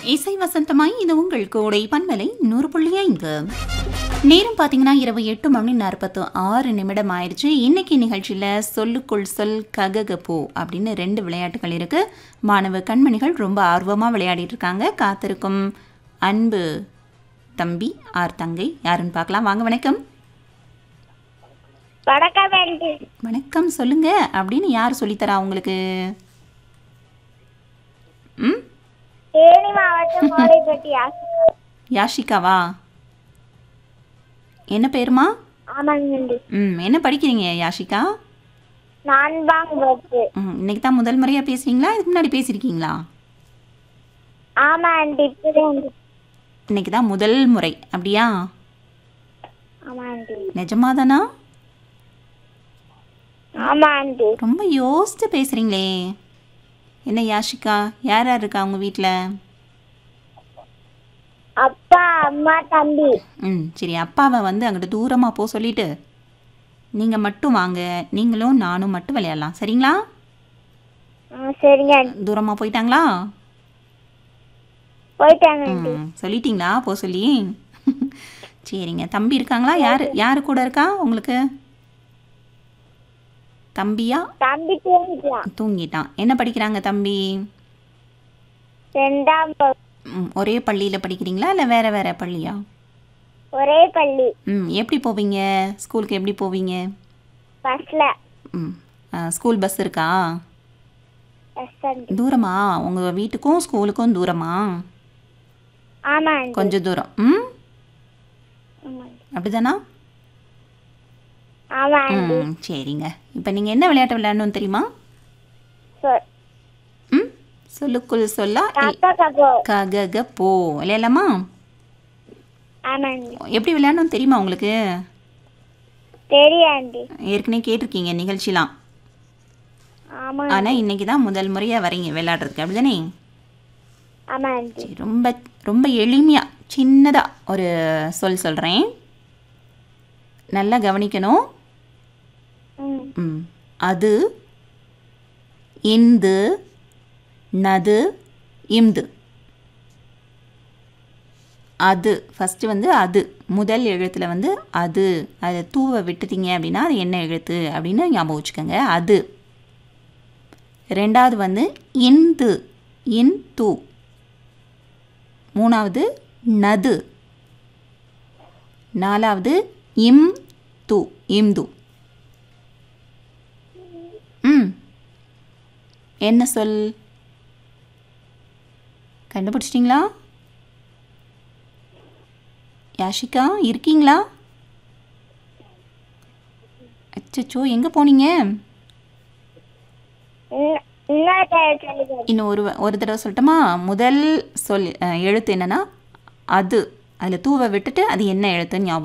இசை வசந்தமாய் இது உங்கள் கோடை பன்மலை நூறு புள்ளி ஐந்து நேரம் பார்த்தீங்கன்னா இரவு எட்டு மணி நாற்பத்து ஆறு நிமிடம் ஆயிடுச்சு இன்னைக்கு நிகழ்ச்சியில் சொல்லுக்குள் சொல் கககப்போ அப்படின்னு ரெண்டு விளையாட்டுகள் இருக்கு மாணவ கண்மணிகள் ரொம்ப ஆர்வமாக விளையாடிட்டு இருக்காங்க காத்திருக்கும் அன்பு தம்பி ஆர் தங்கை யாருன்னு பார்க்கலாம் வாங்க வணக்கம் வணக்கம் ஆண்டி வணக்கம் சொல்லுங்க அப்படின்னு யார் சொல்லித்தரா உங்களுக்கு ம் தேனி மாவட்டம் மோடைப்பட்டி ஆசிக்கா யாஷிகாவா என்ன பேருமா ஆமாங்க ஆண்டி ம் என்ன படிக்கிறீங்க யாஷிகா நான்பாங் பத்து ம் இன்னைக்கு தான் முதல் முறையாக பேசுறீங்களா இதுக்கு முன்னாடி பேசியிருக்கீங்களா ஆமா ஆண்டி இப்பதான் ஆண்டி இன்னைக்கு தான் முதல் முறை அப்படியா ஆமா ஆண்டி நிஜமாதானா ஆமா ஆண்டி ரொம்ப யோசிச்சு பேசுகிறீங்களே என்ன யாஷிகா யார் யார் இருக்கா உங்கள் வீட்டில் அப்பா அம்மா தம்பி ம் சரி அப்பாவை வந்து அங்கிட்டு தூரமாக போக சொல்லிட்டு நீங்கள் மட்டும் வாங்க நீங்களும் நானும் மட்டும் விளையாடலாம் சரிங்களா ஆ, சரிங்க ஆண்டி தூரமாக போயிட்டாங்களா போயிட்டாங்க ஆண்டி ம் சொல்லிட்டீங்களா போ சொல்லி சரிங்க தம்பி இருக்காங்களா யார் யார் கூட இருக்கா உங்களுக்கு தம்பியா தம்பி தூங்கிட்டான் தூங்கிட்டான் என்ன படிக்கிறாங்க தம்பி ரெண்டாம் வகுப்பு. ம், ஒரே பள்ளியில் படிக்கிறீங்களா இல்லை வேற வேற பள்ளியா ஒரே பள்ளி ம் எப்படி போவீங்க ஸ்கூலுக்கு எப்படி போவீங்க பஸ்ல ம் ஆ, ஸ்கூல் பஸ் இருக்கா எஸ் ஆண்டி தூரமா உங்கள் வீட்டுக்கும் ஸ்கூலுக்கும் தூரமா ஆமா ஆண்டி கொஞ்சம் தூரம் ம் ஆமா ஆண்டி. அப்படிதானா ஆமா ஆண்டி ம் சரிங்க இப்போ நீங்கள் என்ன விளையாட்டு விளையாடணும்னு தெரியுமா சொ- ம் சொல்லுக்குள் சொல்லா தாத்தா கபோ ககக போ விளையாடலாமா ஆமா ஆண்டி எப்படி விளையாடணும் தெரியுமா உங்களுக்கு தெரியும் ஆண்டி ஏற்கனவே கேட்டிருக்கீங்க நிகழ்ச்சிலாம் ஆமா ஆனால் இன்னைக்கு தான் முதல் முறையாக வரீங்க விளையாடுறதுக்கு அப்படிதானே ஆமா ஆண்டி சரி ரொம்ப ரொம்ப எளிமையாக சின்னதாக ஒரு சொல் சொல்கிறேன் நல்லா கவனிக்கணும் ம் ம் அது இந்து நது இம்து அது ஃபஸ்ட்டு வந்து அது முதல் எழுத்தில் வந்து அது அதை தூவை விட்டுட்டீங்க அப்படின்னா அது என்ன எழுத்து அப்படின்னு ஞாபகம் வச்சுக்கோங்க அது ரெண்டாவது வந்து இந்து இன் தூ மூணாவது நது நாலாவது இம் து இம்து ம் என்ன சொல் கண்டுபிடிச்சிட்டிங்களா யாஷிகா இருக்கீங்களா அச்சச்சோ எங்கே போனீங்க இன்ன- இன்னொரு தடவை சொல்லுங்க இன்னும் ஒரு வ- ஒரு தடவை சொல்லட்டுமா முதல் சொல் அஹ், எழுத்து என்னன்னா அது அதில் தூவை விட்டுட்டு அது என்ன எழுத்துன்னு ஞாபகம்